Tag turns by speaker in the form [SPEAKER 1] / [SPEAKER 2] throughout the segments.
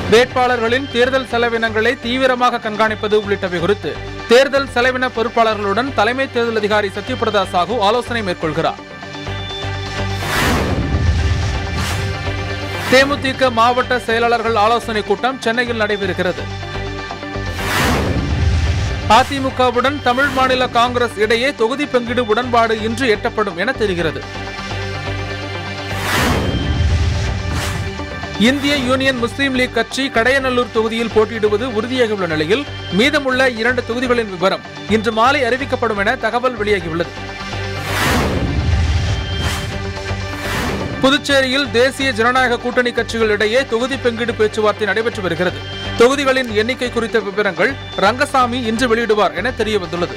[SPEAKER 1] வேட்பாளர்களின் தேர்தல் செலவினங்களை தீவிரமாக கண்காணிப்பது உள்ளிட்டவை குறித்து தேர்தல் செலவின பொறுப்பாளர்களுடன் தலைமை தேர்தல் அதிகாரி சத்யபிரதா சாஹூ ஆலோசனை மேற்கொள்கிறார் தேமுதிக மாவட்ட செயலாளர்கள் ஆலோசனை கூட்டம் சென்னையில் நடைபெறுகிறது அதிமுகவுடன் தமிழ் மாநில காங்கிரஸ் இடையே தொகுதி பங்கீடு உடன்பாடு இன்று எட்டப்படும் என தெரிகிறது இந்திய யூனியன் முஸ்லீம் லீக் கட்சி கடையநல்லூர் தொகுதியில் போட்டியிடுவது உறுதியாகியுள்ள நிலையில் மீதமுள்ள இரண்டு தொகுதிகளின் விவரம் இன்று மாலை அறிவிக்கப்படும் என தகவல் வெளியாகியுள்ளது புதுச்சேரியில் தேசிய ஜனநாயக கூட்டணி கட்சிகள் இடையே தொகுதி பங்கீடு பேச்சுவார்த்தை நடைபெற்று வருகிறது தொகுதிகளின் எண்ணிக்கை குறித்த விவரங்கள் ரங்கசாமி இன்று வெளியிடுவார் என தெரியவந்துள்ளது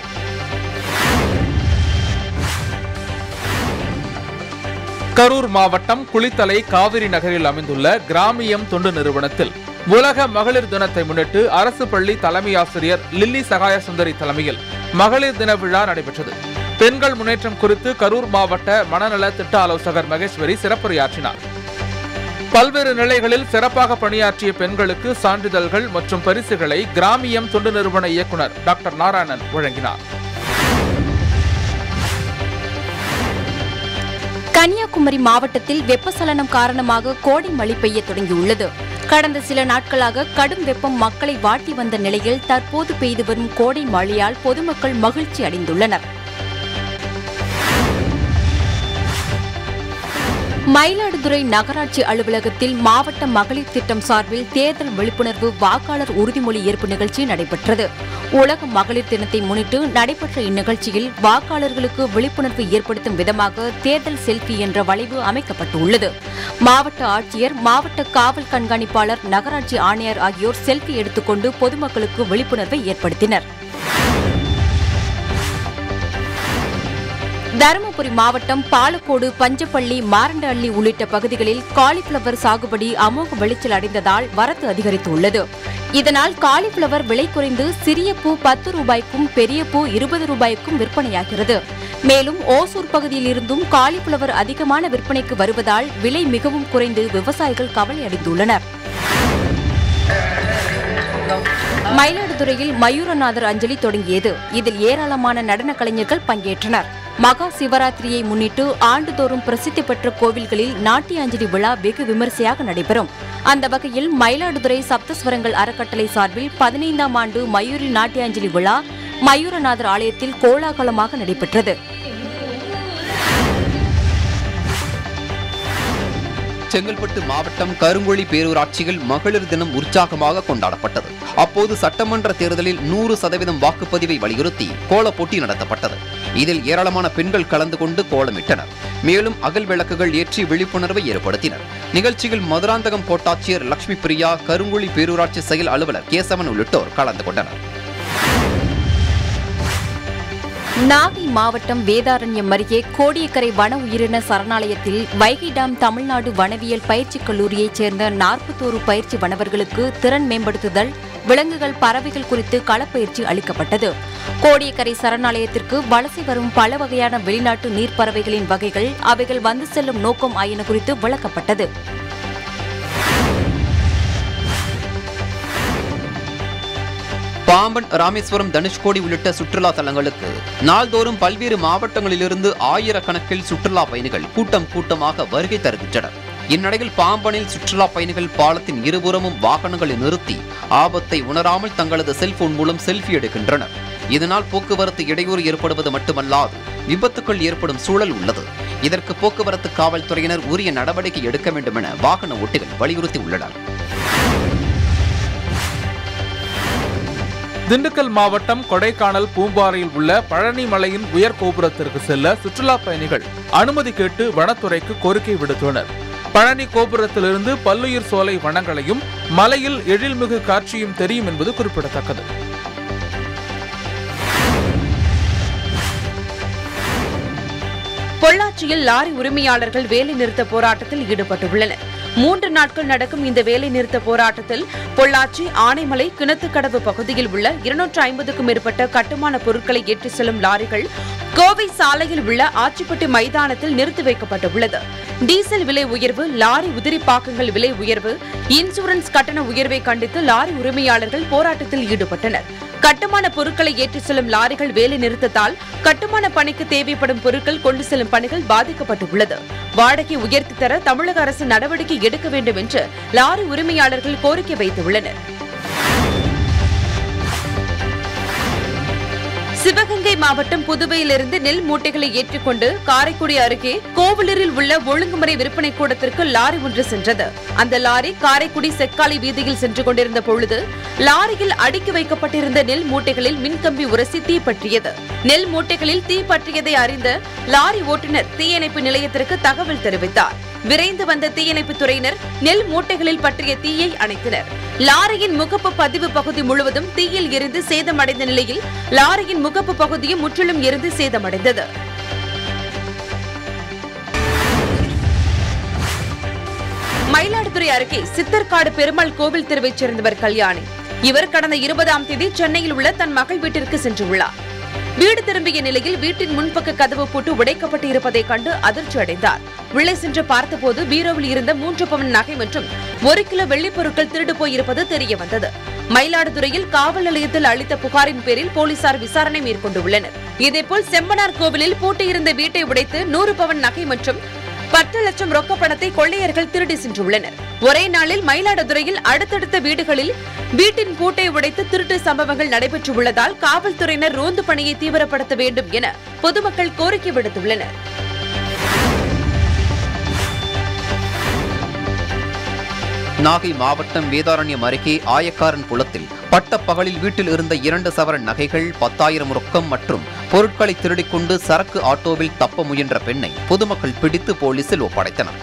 [SPEAKER 1] கரூர் மாவட்டம் குளித்தலை காவிரி நகரில் அமைந்துள்ள கிராமியம் தொண்டு நிறுவனத்தில் உலக மகளிர் தினத்தை முன்னிட்டு அரசு பள்ளி தலைமை ஆசிரியர் லில்லி சகாய சுந்தரி தலைமையில் மகளிர் தின விழா நடைபெற்றது பெண்கள் முன்னேற்றம் குறித்து கரூர் மாவட்ட மனநல திட்ட ஆலோசகர் மகேஸ்வரி சிறப்புரையாற்றினார் பல்வேறு நிலைகளில் சிறப்பாக பணியாற்றிய பெண்களுக்கு சான்றிதழ்கள் மற்றும் பரிசுகளை கிராமியம் தொண்டு நிறுவன இயக்குனர் டாக்டர் நாராயணன் வழங்கினார்
[SPEAKER 2] கன்னியாகுமரி மாவட்டத்தில் வெப்பசலனம் காரணமாக கோடை மழை பெய்ய தொடங்கியுள்ளது கடந்த சில நாட்களாக கடும் வெப்பம் மக்களை வாட்டி வந்த நிலையில் தற்போது பெய்து வரும் கோடை மழையால் பொதுமக்கள் மகிழ்ச்சி அடைந்துள்ளனர் மயிலாடுதுறை நகராட்சி அலுவலகத்தில் மாவட்ட மகளிர் திட்டம் சார்பில் தேர்தல் விழிப்புணர்வு வாக்காளர் உறுதிமொழி ஏற்பு நிகழ்ச்சி நடைபெற்றது உலக மகளிர் தினத்தை முன்னிட்டு நடைபெற்ற இந்நிகழ்ச்சியில் வாக்காளர்களுக்கு விழிப்புணர்வு ஏற்படுத்தும் விதமாக தேர்தல் செல்ஃபி என்ற வளைவு அமைக்கப்பட்டுள்ளது மாவட்ட ஆட்சியர் மாவட்ட காவல் கண்காணிப்பாளர் நகராட்சி ஆணையர் ஆகியோர் செல்ஃபி எடுத்துக்கொண்டு பொதுமக்களுக்கு விழிப்புணர்வை ஏற்படுத்தினர் தருமபுரி மாவட்டம் பாலக்கோடு பஞ்சப்பள்ளி மாரண்டஅள்ளி உள்ளிட்ட பகுதிகளில் காலிஃபிளவர் சாகுபடி அமோக விளைச்சல் அடைந்ததால் வரத்து அதிகரித்துள்ளது இதனால் காலிஃபிளவர் விலை குறைந்து சிறிய பூ பத்து ரூபாய்க்கும் பெரிய பூ இருபது ரூபாய்க்கும் விற்பனையாகிறது மேலும் ஓசூர் பகுதியில் இருந்தும் காலிஃபிளவர் அதிகமான விற்பனைக்கு வருவதால் விலை மிகவும் குறைந்து விவசாயிகள் கவலை அடைந்துள்ளனர் மயிலாடுதுறையில் மயூரநாதர் அஞ்சலி தொடங்கியது இதில் ஏராளமான நடன கலைஞர்கள் பங்கேற்றனர் மகா சிவராத்திரியை முன்னிட்டு ஆண்டுதோறும் பிரசித்தி பெற்ற கோவில்களில் நாட்டிய அஞ்சலி விழா வெகு விமரிசையாக நடைபெறும் அந்த வகையில் மயிலாடுதுறை சப்தஸ்வரங்கள் அறக்கட்டளை சார்பில் பதினைந்தாம் ஆண்டு மயூரி நாட்டிய அஞ்சலி விழா மயூரநாதர் ஆலயத்தில் கோலாகலமாக நடைபெற்றது
[SPEAKER 3] செங்கல்பட்டு மாவட்டம் கருங்கொழி பேரூராட்சியில் மகளிர் தினம் உற்சாகமாக கொண்டாடப்பட்டது அப்போது சட்டமன்ற தேர்தலில் நூறு சதவீதம் வாக்குப்பதிவை வலியுறுத்தி கோலப் போட்டி நடத்தப்பட்டது இதில் ஏராளமான பெண்கள் கலந்து கொண்டு கோலமிட்டனர் மேலும் அகல் விளக்குகள் ஏற்றி விழிப்புணர்வை ஏற்படுத்தினர் நிகழ்ச்சியில் மதுராந்தகம் கோட்டாட்சியர் லட்சுமி பிரியா கருங்குழி பேரூராட்சி செயல் அலுவலர் கேசவன் உள்ளிட்டோர் கலந்து கொண்டனர்
[SPEAKER 2] நாகை மாவட்டம் வேதாரண்யம் அருகே கோடியக்கரை வன உயிரின சரணாலயத்தில் வைகை டாம் தமிழ்நாடு வனவியல் பயிற்சிக் கல்லூரியைச் சேர்ந்த நாற்பத்தோரு பயிற்சி வனவர்களுக்கு திறன் மேம்படுத்துதல் விலங்குகள் பறவைகள் குறித்து களப்பயிற்சி அளிக்கப்பட்டது கோடியக்கரை சரணாலயத்திற்கு வலசை வரும் பல வகையான வெளிநாட்டு நீர்ப்பறவைகளின் வகைகள் அவைகள் வந்து செல்லும் நோக்கம் ஆகியன குறித்து விளக்கப்பட்டது
[SPEAKER 3] பாம்பன் ராமேஸ்வரம் தனுஷ்கோடி உள்ளிட்ட சுற்றுலா தலங்களுக்கு நாள்தோறும் பல்வேறு மாவட்டங்களிலிருந்து ஆயிரக்கணக்கில் சுற்றுலா பயணிகள் கூட்டம் கூட்டமாக வருகை தருகின்றனர் இந்நிலையில் பாம்பனில் சுற்றுலா பயணிகள் பாலத்தின் இருபுறமும் வாகனங்களை நிறுத்தி ஆபத்தை உணராமல் தங்களது செல்போன் மூலம் செல்ஃபி எடுக்கின்றனர் இதனால் போக்குவரத்து இடையூறு ஏற்படுவது மட்டுமல்லாது விபத்துக்கள் ஏற்படும் சூழல் உள்ளது இதற்கு போக்குவரத்து காவல்துறையினர் உரிய நடவடிக்கை எடுக்க வேண்டும் என வாகன ஓட்டிகள் வலியுறுத்தியுள்ளனர்
[SPEAKER 1] திண்டுக்கல் மாவட்டம் கொடைக்கானல் பூம்பாறையில் உள்ள பழனி மலையின் உயர் கோபுரத்திற்கு செல்ல சுற்றுலா பயணிகள் அனுமதி கேட்டு வனத்துறைக்கு கோரிக்கை விடுத்துள்ளனர் பழனி கோபுரத்திலிருந்து பல்லுயிர் சோலை வனங்களையும் மலையில் எழில்மிகு காட்சியும் தெரியும் என்பது குறிப்பிடத்தக்கது
[SPEAKER 4] பொள்ளாச்சியில் லாரி உரிமையாளர்கள் வேலை நிறுத்த போராட்டத்தில் ஈடுபட்டுள்ளனர் மூன்று நாட்கள் நடக்கும் இந்த வேலை நிறுத்த போராட்டத்தில் பொள்ளாச்சி ஆனைமலை கிணத்துக்கடவு பகுதியில் உள்ள இருநூற்று ஐம்பதுக்கும் மேற்பட்ட கட்டுமான பொருட்களை ஏற்றிச் செல்லும் லாரிகள் கோவை சாலையில் உள்ள ஆச்சிப்பட்டி மைதானத்தில் நிறுத்தி வைக்கப்பட்டுள்ளது டீசல் விலை உயர்வு லாரி உதிரிப்பாக்கங்கள் விலை உயர்வு இன்சூரன்ஸ் கட்டண உயர்வை கண்டித்து லாரி உரிமையாளர்கள் போராட்டத்தில் ஈடுபட்டனர் கட்டுமான பொருட்களை ஏற்றிச் செல்லும் லாரிகள் வேலை நிறுத்தத்தால் கட்டுமான பணிக்கு தேவைப்படும் பொருட்கள் கொண்டு செல்லும் பணிகள் பாதிக்கப்பட்டுள்ளது வாடகை உயர்த்தி தர தமிழக அரசு நடவடிக்கை எடுக்க வேண்டும் என்று லாரி உரிமையாளர்கள் கோரிக்கை வைத்துள்ளனர் சிவகங்கை மாவட்டம் புதுவையிலிருந்து நெல் மூட்டைகளை ஏற்றிக்கொண்டு காரைக்குடி அருகே கோவிலூரில் உள்ள ஒழுங்குமுறை விற்பனை கூடத்திற்கு லாரி ஒன்று சென்றது அந்த லாரி காரைக்குடி செக்காலை வீதியில் சென்று கொண்டிருந்த பொழுது லாரியில் அடுக்கி வைக்கப்பட்டிருந்த நெல் மூட்டைகளில் மின்கம்பி உரசி தீ பற்றியது நெல் மூட்டைகளில் தீ பற்றியதை அறிந்த லாரி ஓட்டுநர் தீயணைப்பு நிலையத்திற்கு தகவல் தெரிவித்தார் விரைந்து வந்த தீயணைப்பு துறையினர் நெல் மூட்டைகளில் பற்றிய தீயை அணைத்தனர் லாரியின் முகப்பு பதிவு பகுதி முழுவதும் தீயில் எரிந்து சேதமடைந்த நிலையில் லாரியின் முகப்பு பகுதியும் முற்றிலும் எரிந்து சேதமடைந்தது மயிலாடுதுறை அருகே சித்தர்காடு பெருமாள் கோவில் தெருவைச் சேர்ந்தவர் கல்யாணி இவர் கடந்த இருபதாம் தேதி சென்னையில் உள்ள தன் மகள் வீட்டிற்கு சென்றுள்ளார் வீடு திரும்பிய நிலையில் வீட்டின் முன்பக்க கதவு போட்டு உடைக்கப்பட்டு இருப்பதை கண்டு அதிர்ச்சி அடைந்தார் உள்ளே சென்று பார்த்தபோது பீரோவில் இருந்த மூன்று பவன் நகை மற்றும் ஒரு கிலோ வெள்ளிப் பொருட்கள் திருடு போயிருப்பது தெரிய வந்தது மயிலாடுதுறையில் காவல் நிலையத்தில் அளித்த புகாரின் பேரில் போலீசார் விசாரணை மேற்கொண்டுள்ளனர் இதேபோல் செம்பனார் கோவிலில் பூட்டியிருந்த வீட்டை உடைத்து நூறு பவன் நகை மற்றும் பத்து லட்சம் ரொக்க பணத்தை கொள்ளையர்கள் திருடி சென்றுள்ளனர் ஒரே நாளில் மயிலாடுதுறையில் அடுத்தடுத்த வீடுகளில் வீட்டின் பூட்டை உடைத்து திருட்டு சம்பவங்கள் நடைபெற்றுள்ளதால் காவல்துறையினர் ரோந்து பணியை தீவிரப்படுத்த வேண்டும் என பொதுமக்கள் கோரிக்கை விடுத்துள்ளனர்
[SPEAKER 3] நாகை மாவட்டம் வேதாரண்யம் அருகே ஆயக்காரன் குளத்தில் பட்டப்பகலில் வீட்டில் இருந்த இரண்டு சவரன் நகைகள் பத்தாயிரம் ரொக்கம் மற்றும் பொருட்களை திருடிக் கொண்டு சரக்கு ஆட்டோவில் தப்ப முயன்ற பெண்ணை பொதுமக்கள் பிடித்து போலீசில் ஒப்படைத்தனர்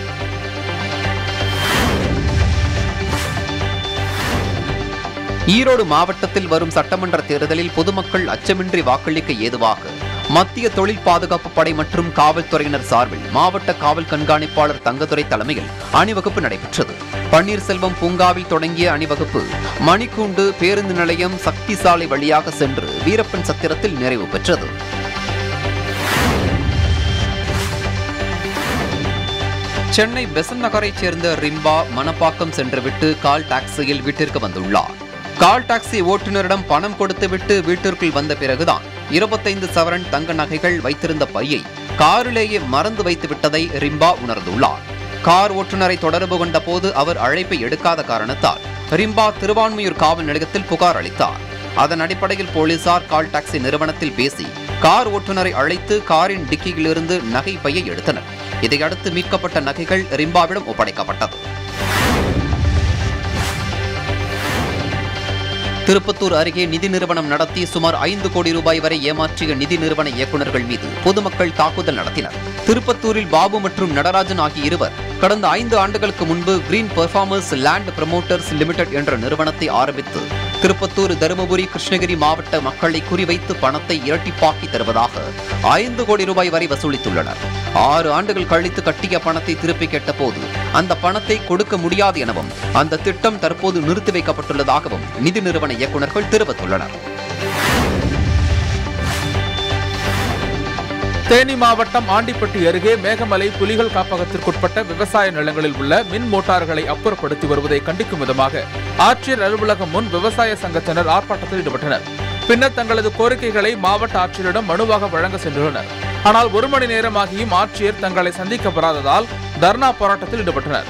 [SPEAKER 3] ஈரோடு மாவட்டத்தில் வரும் சட்டமன்ற தேர்தலில் பொதுமக்கள் அச்சமின்றி வாக்களிக்க ஏதுவாக மத்திய தொழில் பாதுகாப்பு படை மற்றும் காவல்துறையினர் சார்பில் மாவட்ட காவல் கண்காணிப்பாளர் தங்கதுரை தலைமையில் அணிவகுப்பு நடைபெற்றது பன்னீர்செல்வம் பூங்காவில் தொடங்கிய அணிவகுப்பு மணிக்கூண்டு பேருந்து நிலையம் சக்தி சாலை வழியாக சென்று வீரப்பன் சத்திரத்தில் நிறைவு பெற்றது சென்னை பெசன் நகரைச் சேர்ந்த ரிம்பா மணப்பாக்கம் சென்றுவிட்டு கால் டாக்ஸியில் வீட்டிற்கு வந்துள்ளார் கால் டாக்ஸி ஓட்டுநரிடம் பணம் கொடுத்துவிட்டு வீட்டிற்குள் வந்த பிறகுதான் இருபத்தைந்து சவரன் தங்க நகைகள் வைத்திருந்த பையை காரிலேயே மறந்து வைத்து விட்டதை ரிம்பா உணர்ந்துள்ளார் கார் ஓட்டுநரை தொடர்பு கொண்ட போது அவர் அழைப்பை எடுக்காத காரணத்தால் ரிம்பா திருவான்மையூர் காவல் நிலையத்தில் புகார் அளித்தார் அதன் அடிப்படையில் போலீசார் கால் டாக்ஸி நிறுவனத்தில் பேசி கார் ஓட்டுநரை அழைத்து காரின் டிக்கியிலிருந்து நகை பையை எடுத்தனர் இதையடுத்து மீட்கப்பட்ட நகைகள் ரிம்பாவிடம் ஒப்படைக்கப்பட்டது திருப்பத்தூர் அருகே நிதி நிறுவனம் நடத்தி சுமார் ஐந்து கோடி ரூபாய் வரை ஏமாற்றிய நிதி நிறுவன இயக்குநர்கள் மீது பொதுமக்கள் தாக்குதல் நடத்தினர் திருப்பத்தூரில் பாபு மற்றும் நடராஜன் ஆகிய இருவர் கடந்த ஐந்து ஆண்டுகளுக்கு முன்பு Green Performers Land Promoters Limited என்ற நிறுவனத்தை ஆரம்பித்து திருப்பத்தூர் தருமபுரி கிருஷ்ணகிரி மாவட்ட மக்களை குறிவைத்து பணத்தை இரட்டிப்பாக்கி தருவதாக ஐந்து கோடி ரூபாய் வரை வசூலித்துள்ளனர் ஆறு ஆண்டுகள் கழித்து கட்டிய பணத்தை திருப்பி கேட்டபோது அந்த பணத்தை கொடுக்க முடியாது எனவும் அந்த திட்டம் தற்போது நிறுத்தி வைக்கப்பட்டுள்ளதாகவும் நிதி நிறுவன இயக்குநர்கள் தெரிவித்துள்ளனர்
[SPEAKER 1] தேனி மாவட்டம் ஆண்டிப்பட்டி அருகே மேகமலை புலிகள் காப்பகத்திற்குட்பட்ட விவசாய நிலங்களில் உள்ள மின் மோட்டார்களை அப்புறப்படுத்தி வருவதை கண்டிக்கும் விதமாக ஆட்சியர் அலுவலகம் முன் விவசாய சங்கத்தினர் ஆர்ப்பாட்டத்தில் ஈடுபட்டனர் பின்னர் தங்களது கோரிக்கைகளை மாவட்ட ஆட்சியரிடம் மனுவாக வழங்க சென்றுள்ளனர் ஆனால் ஒரு மணி நேரமாகியும் ஆட்சியர் தங்களை சந்திக்க வராததால் தர்ணா போராட்டத்தில் ஈடுபட்டனர்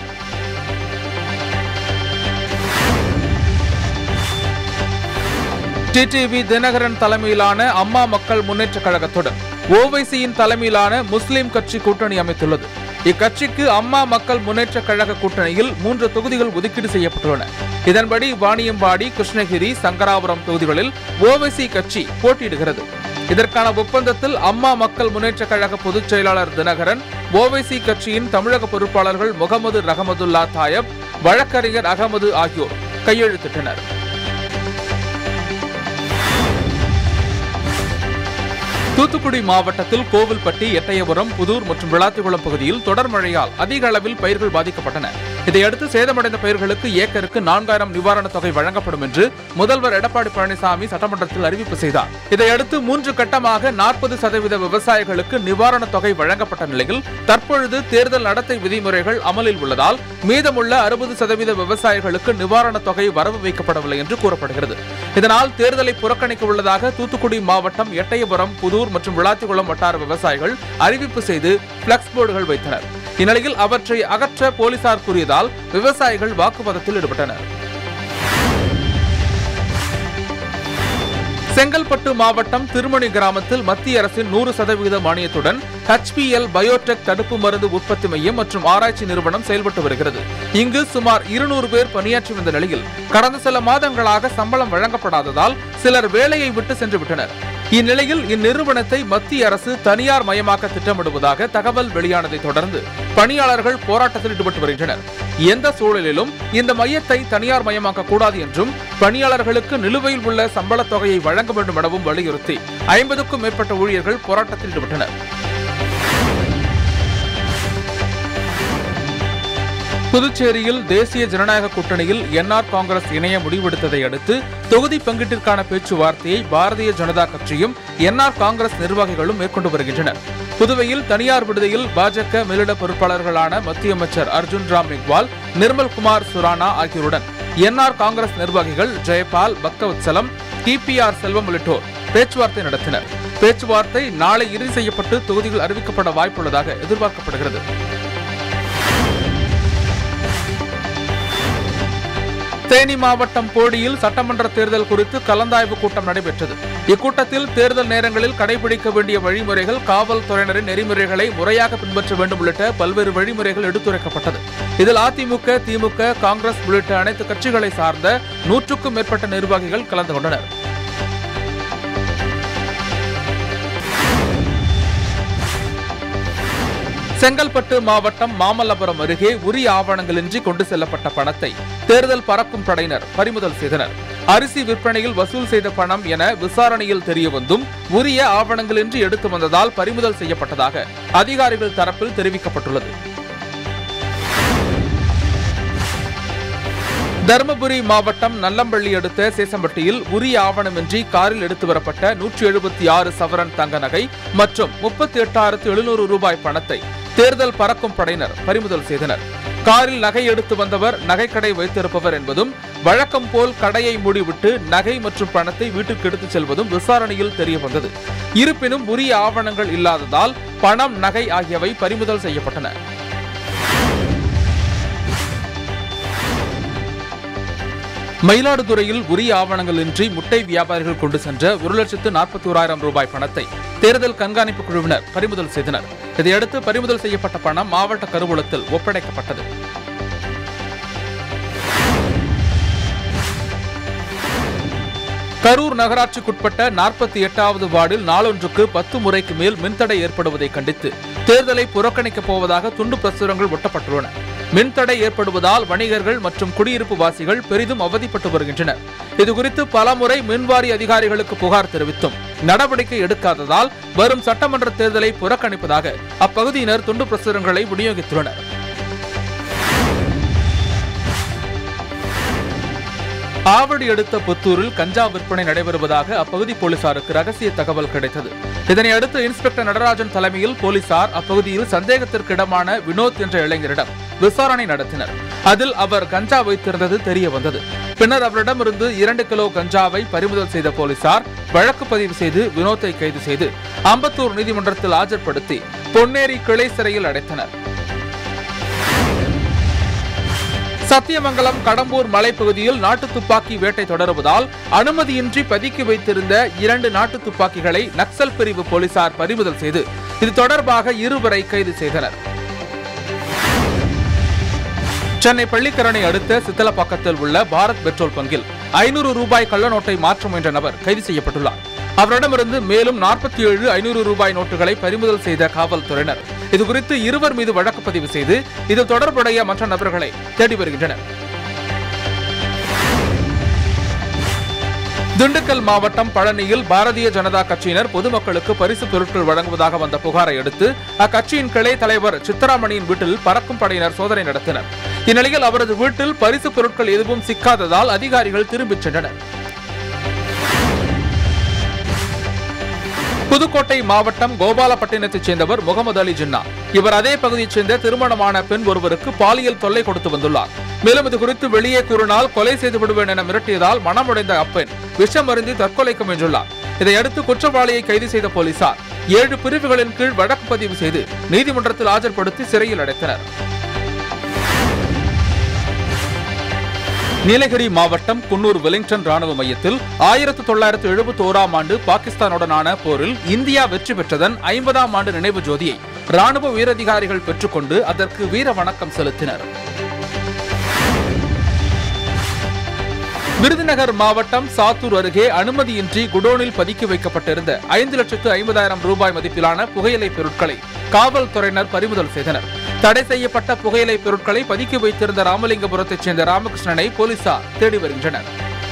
[SPEAKER 1] டிடிவி தினகரன் தலைமையிலான அம்மா மக்கள் முன்னேற்றக் கழகத்துடன் ஓவைசியின் தலைமையிலான முஸ்லிம் கட்சி கூட்டணி அமைத்துள்ளது இக்கட்சிக்கு அம்மா மக்கள் முன்னேற்றக் கழக கூட்டணியில் மூன்று தொகுதிகள் ஒதுக்கீடு செய்யப்பட்டுள்ளன இதன்படி வாணியம்பாடி கிருஷ்ணகிரி சங்கராபுரம் தொகுதிகளில் ஓவைசி கட்சி போட்டியிடுகிறது இதற்கான ஒப்பந்தத்தில் அம்மா மக்கள் முன்னேற்றக் கழக பொதுச் செயலாளர் தினகரன் ஓவைசி கட்சியின் தமிழக பொறுப்பாளர்கள் முகமது ரஹமதுல்லா தாயப் வழக்கறிஞர் அகமது ஆகியோர் கையெழுத்திட்டனர் தூத்துக்குடி மாவட்டத்தில் கோவில்பட்டி எட்டயபுரம் புதூர் மற்றும் விளாத்திகுளம் பகுதியில் தொடர் மழையால் அதிக அளவில் பயிர்கள் பாதிக்கப்பட்டன இதையடுத்து சேதமடைந்த பயிர்களுக்கு ஏக்கருக்கு நான்காயிரம் நிவாரணத் தொகை வழங்கப்படும் என்று முதல்வர் எடப்பாடி பழனிசாமி சட்டமன்றத்தில் அறிவிப்பு செய்தார் இதையடுத்து மூன்று கட்டமாக நாற்பது சதவீத விவசாயிகளுக்கு நிவாரணத் தொகை வழங்கப்பட்ட நிலையில் தற்பொழுது தேர்தல் நடத்தை விதிமுறைகள் அமலில் உள்ளதால் மீதமுள்ள அறுபது சதவீத விவசாயிகளுக்கு நிவாரணத் தொகை வரவு வைக்கப்படவில்லை என்று கூறப்படுகிறது இதனால் தேர்தலை புறக்கணிக்க உள்ளதாக தூத்துக்குடி மாவட்டம் எட்டயபுரம் புதூர் மற்றும் விளாத்திகுளம் வட்டார விவசாயிகள் அறிவிப்பு செய்து பிளக்ஸ் போர்டுகள் வைத்தனர் இந்நிலையில் அவற்றை அகற்ற போலீசார் கூறியதால் விவசாயிகள் வாக்குவாதத்தில் ஈடுபட்டனர் செங்கல்பட்டு மாவட்டம் திருமணி கிராமத்தில் மத்திய அரசின் நூறு சதவீத மானியத்துடன் HPL பயோடெக் தடுப்பு மருந்து உற்பத்தி மையம் மற்றும் ஆராய்ச்சி நிறுவனம் செயல்பட்டு வருகிறது இங்கு சுமார் இருநூறு பேர் பணியாற்றி வந்த நிலையில் கடந்த சில மாதங்களாக சம்பளம் வழங்கப்படாததால் சிலர் வேலையை விட்டு சென்று விட்டனர் இந்நிலையில் இந்நிறுவனத்தை மத்திய அரசு தனியார் மயமாக்க திட்டமிடுவதாக தகவல் வெளியானதை தொடர்ந்து பணியாளர்கள் போராட்டத்தில் ஈடுபட்டு வருகின்றனர் எந்த சூழலிலும் இந்த மையத்தை தனியார் மயமாக்க கூடாது என்றும் பணியாளர்களுக்கு நிலுவையில் உள்ள சம்பளத் தொகையை வழங்க வேண்டும் எனவும் வலியுறுத்தி ஐம்பதுக்கும் மேற்பட்ட ஊழியர்கள் போராட்டத்தில் ஈடுபட்டனர் புதுச்சேரியில் தேசிய ஜனநாயக கூட்டணியில் என்ஆர் காங்கிரஸ் இணைய முடிவெடுத்ததை அடுத்து தொகுதி பங்கீட்டிற்கான பேச்சுவார்த்தையை பாரதிய ஜனதா கட்சியும் என்ஆர் காங்கிரஸ் நிர்வாகிகளும் மேற்கொண்டு வருகின்றனர் புதுவையில் தனியார் விடுதியில் பாஜக மேலிட பொறுப்பாளர்களான மத்திய அமைச்சர் அர்ஜுன் ராம் மெக்வால் நிர்மல் குமார் சுரானா ஆகியோருடன் என்ஆர் காங்கிரஸ் நிர்வாகிகள் ஜெயபால் பக்தவத்சலம் டிபிஆர் செல்வம் உள்ளிட்டோர் பேச்சுவார்த்தை நடத்தினர் பேச்சுவார்த்தை நாளை இறுதி செய்யப்பட்டு தொகுதிகள் அறிவிக்கப்பட வாய்ப்புள்ளதாக எதிர்பார்க்கப்படுகிறது தேனி மாவட்டம் போடியில் சட்டமன்ற தேர்தல் குறித்து கலந்தாய்வு கூட்டம் நடைபெற்றது இக்கூட்டத்தில் தேர்தல் நேரங்களில் கடைபிடிக்க வேண்டிய வழிமுறைகள் காவல்துறையினரின் நெறிமுறைகளை முறையாக பின்பற்ற வேண்டும் உள்ளிட்ட பல்வேறு வழிமுறைகள் எடுத்துரைக்கப்பட்டது இதில் அதிமுக திமுக காங்கிரஸ் உள்ளிட்ட அனைத்து கட்சிகளை சார்ந்த நூற்றுக்கும் மேற்பட்ட நிர்வாகிகள் கலந்து கொண்டனர் செங்கல்பட்டு மாவட்டம் மாமல்லபுரம் அருகே உரிய ஆவணங்களின்றி கொண்டு செல்லப்பட்ட பணத்தை தேர்தல் பறக்கும் படையினர் பறிமுதல் செய்தனர் அரிசி விற்பனையில் வசூல் செய்த பணம் என விசாரணையில் தெரியவந்தும் உரிய ஆவணங்களின்றி எடுத்து வந்ததால் பறிமுதல் செய்யப்பட்டதாக அதிகாரிகள் தரப்பில் தெரிவிக்கப்பட்டுள்ளது தருமபுரி மாவட்டம் நல்லம்பள்ளி அடுத்த சேசம்பட்டியில் உரிய ஆவணமின்றி காரில் எடுத்து வரப்பட்ட நூற்றி எழுபத்தி ஆறு சவரன் தங்க நகை மற்றும் முப்பத்தி எட்டாயிரத்து எழுநூறு ரூபாய் பணத்தை தேர்தல் பறக்கும் படையினர் பறிமுதல் செய்தனர் காரில் நகை எடுத்து வந்தவர் நகைக்கடை வைத்திருப்பவர் என்பதும் வழக்கம் போல் கடையை மூடிவிட்டு நகை மற்றும் பணத்தை வீட்டுக்கு எடுத்துச் செல்வதும் விசாரணையில் தெரிய வந்தது இருப்பினும் உரிய ஆவணங்கள் இல்லாததால் பணம் நகை ஆகியவை பறிமுதல் செய்யப்பட்டன மயிலாடுதுறையில் உரிய ஆவணங்களின்றி முட்டை வியாபாரிகள் கொண்டு சென்ற ஒரு லட்சத்து நாற்பத்தி ஓராயிரம் ரூபாய் பணத்தை தேர்தல் கண்காணிப்பு குழுவினர் பறிமுதல் செய்தனர் இதையடுத்து பறிமுதல் செய்யப்பட்ட பணம் மாவட்ட கருவூலத்தில் ஒப்படைக்கப்பட்டது கரூர் நகராட்சிக்குட்பட்ட நாற்பத்தி எட்டாவது வார்டில் நாளொன்றுக்கு பத்து முறைக்கு மேல் மின்தடை ஏற்படுவதை கண்டித்து தேர்தலை புறக்கணிக்கப் போவதாக துண்டு பிரசுரங்கள் ஒட்டப்பட்டுள்ளன மின்தடை ஏற்படுவதால் வணிகர்கள் மற்றும் குடியிருப்பு வாசிகள் பெரிதும் அவதிப்பட்டு வருகின்றனர் இதுகுறித்து பலமுறை மின்வாரி அதிகாரிகளுக்கு புகார் தெரிவித்தும் நடவடிக்கை எடுக்காததால் வரும் சட்டமன்ற தேர்தலை புறக்கணிப்பதாக அப்பகுதியினர் துண்டு பிரசுரங்களை விநியோகித்துள்ளனர் ஆவடி அடுத்த புத்தூரில் கஞ்சா விற்பனை நடைபெறுவதாக அப்பகுதி போலீசாருக்கு ரகசிய தகவல் கிடைத்தது இதனை அடுத்து இன்ஸ்பெக்டர் நடராஜன் தலைமையில் போலீசார் அப்பகுதியில் சந்தேகத்திற்கிடமான வினோத் என்ற இளைஞரிடம் விசாரணை நடத்தினர் அதில் அவர் கஞ்சா வைத்திருந்தது தெரிய வந்தது பின்னர் அவரிடமிருந்து இரண்டு கிலோ கஞ்சாவை பறிமுதல் செய்த போலீசார் வழக்கு பதிவு செய்து வினோத்தை கைது செய்து அம்பத்தூர் நீதிமன்றத்தில் ஆஜர்படுத்தி பொன்னேரி கிளை சிறையில் அடைத்தனர் சத்தியமங்கலம் கடம்பூர் மலைப்பகுதியில் நாட்டு துப்பாக்கி வேட்டை தொடருவதால் அனுமதியின்றி பதுக்கி வைத்திருந்த இரண்டு நாட்டு துப்பாக்கிகளை நக்சல் பிரிவு போலீசார் பறிமுதல் செய்து இது தொடர்பாக இருவரை கைது செய்தனர் சென்னை பள்ளிக்கரணை அடுத்த சித்தலப்பாக்கத்தில் உள்ள பாரத் பெட்ரோல் பங்கில் ஐநூறு ரூபாய் கள்ள நோட்டை மாற்ற முயன்ற நபர் கைது செய்யப்பட்டுள்ளார் அவரிடமிருந்து மேலும் நாற்பத்தி ஏழு ஐநூறு ரூபாய் நோட்டுகளை பறிமுதல் செய்த காவல்துறையினர் இதுகுறித்து இருவர் மீது வழக்கு பதிவு செய்து இது தொடர்புடைய மற்ற நபர்களை தேடி வருகின்றனர் திண்டுக்கல் மாவட்டம் பழனியில் பாரதிய ஜனதா கட்சியினர் பொதுமக்களுக்கு பரிசு பொருட்கள் வழங்குவதாக வந்த புகாரை அடுத்து அக்கட்சியின் கிளை தலைவர் சித்தராமணியின் வீட்டில் பறக்கும் படையினர் சோதனை நடத்தினர் இந்நிலையில் அவரது வீட்டில் பரிசு பொருட்கள் எதுவும் சிக்காததால் அதிகாரிகள் திரும்பிச் சென்றனர் புதுக்கோட்டை மாவட்டம் கோபாலப்பட்டினத்தைச் சேர்ந்தவர் முகமது அலி ஜின்னா இவர் அதே பகுதியைச் சேர்ந்த திருமணமான பெண் ஒருவருக்கு பாலியல் தொல்லை கொடுத்து வந்துள்ளார் மேலும் இது குறித்து வெளியே கூறினால் கொலை செய்து விடுவேன் என மிரட்டியதால் மனமுடைந்த அப்பெண் விஷம் அருந்தி தற்கொலைக்கு முயன்றுள்ளார் இதையடுத்து குற்றவாளியை கைது செய்த போலீசார் ஏழு பிரிவுகளின் கீழ் வழக்கு பதிவு செய்து நீதிமன்றத்தில் ஆஜர்படுத்தி சிறையில் அடைத்தனர் நீலகிரி மாவட்டம் குன்னூர் வெலிங்டன் ராணுவ மையத்தில் ஆயிரத்து தொள்ளாயிரத்து எழுபத்தி ஓராம் ஆண்டு பாகிஸ்தானுடனான போரில் இந்தியா வெற்றி பெற்றதன் ஐம்பதாம் ஆண்டு நினைவு ஜோதியை ராணுவ உயரதிகாரிகள் பெற்றுக்கொண்டு அதற்கு வீர வணக்கம் செலுத்தினர் விருதுநகர் மாவட்டம் சாத்தூர் அருகே அனுமதியின்றி குடோனில் பதுக்கி வைக்கப்பட்டிருந்த ஐந்து லட்சத்து ஐம்பதாயிரம் ரூபாய் மதிப்பிலான புகையிலை பொருட்களை காவல்துறையினர் பறிமுதல் செய்தனர் தடை செய்யப்பட்ட புகையிலை பொருட்களை பதுக்கி வைத்திருந்த ராமலிங்கபுரத்தைச் சேர்ந்த ராமகிருஷ்ணனை போலீசார் தேடி வருகின்றனர்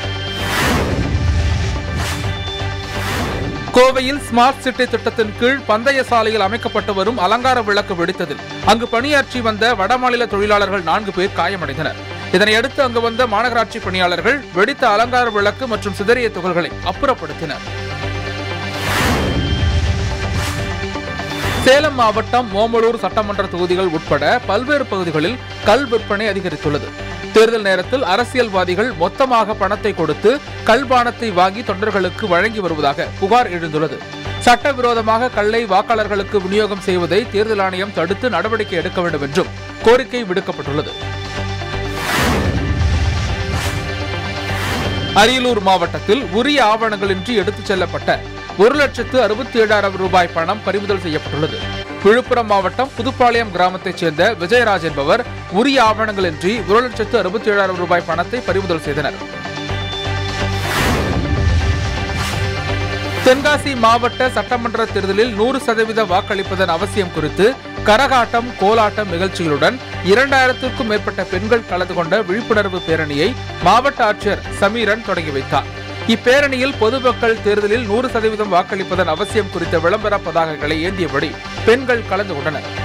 [SPEAKER 1] கோவையில் ஸ்மார்ட் சிட்டி திட்டத்தின் கீழ் பந்தய சாலையில் அமைக்கப்பட்டு வரும் அலங்கார விளக்கு வெடித்ததில் அங்கு பணியாற்றி வந்த வடமாநில தொழிலாளர்கள் நான்கு பேர் காயமடைந்தனர் இதனையடுத்து அங்கு வந்த மாநகராட்சி பணியாளர்கள் வெடித்த அலங்கார விளக்கு மற்றும் சிதறிய துகள்களை அப்புறப்படுத்தினர் சேலம் மாவட்டம் ஓமலூர் சட்டமன்ற தொகுதிகள் உட்பட பல்வேறு பகுதிகளில் கல் விற்பனை அதிகரித்துள்ளது தேர்தல் நேரத்தில் அரசியல்வாதிகள் மொத்தமாக பணத்தை கொடுத்து கல்பானத்தை வாங்கி தொண்டர்களுக்கு வழங்கி வருவதாக புகார் எழுந்துள்ளது சட்டவிரோதமாக கல்லை வாக்காளர்களுக்கு விநியோகம் செய்வதை தேர்தல் ஆணையம் தடுத்து நடவடிக்கை எடுக்க வேண்டும் என்றும் கோரிக்கை விடுக்கப்பட்டுள்ளது அரியலூர் மாவட்டத்தில் உரிய ஆவணங்களின்றி எடுத்துச் செல்லப்பட்ட ஒரு லட்சத்து அறுபத்தி ஏழாயிரம் ரூபாய் பணம் பறிமுதல் செய்யப்பட்டுள்ளது விழுப்புரம் மாவட்டம் புதுப்பாளையம் கிராமத்தைச் சேர்ந்த விஜயராஜ் என்பவர் உரிய ஆவணங்களின்றி ஒரு லட்சத்து அறுபத்தி ஏழாயிரம் ரூபாய் பணத்தை பறிமுதல் செய்தனர் தென்காசி மாவட்ட சட்டமன்ற தேர்தலில் நூறு சதவீத வாக்களிப்பதன் அவசியம் குறித்து கரகாட்டம் கோலாட்டம் நிகழ்ச்சிகளுடன் இரண்டாயிரத்திற்கும் மேற்பட்ட பெண்கள் கலந்து கொண்ட விழிப்புணர்வு பேரணியை மாவட்ட ஆட்சியர் சமீரன் தொடங்கி வைத்தார் இப்பேரணியில் பொதுமக்கள் தேர்தலில் நூறு சதவீதம் வாக்களிப்பதன் அவசியம் குறித்த விளம்பர பதாகைகளை ஏந்தியபடி பெண்கள் கலந்து கொண்டனர்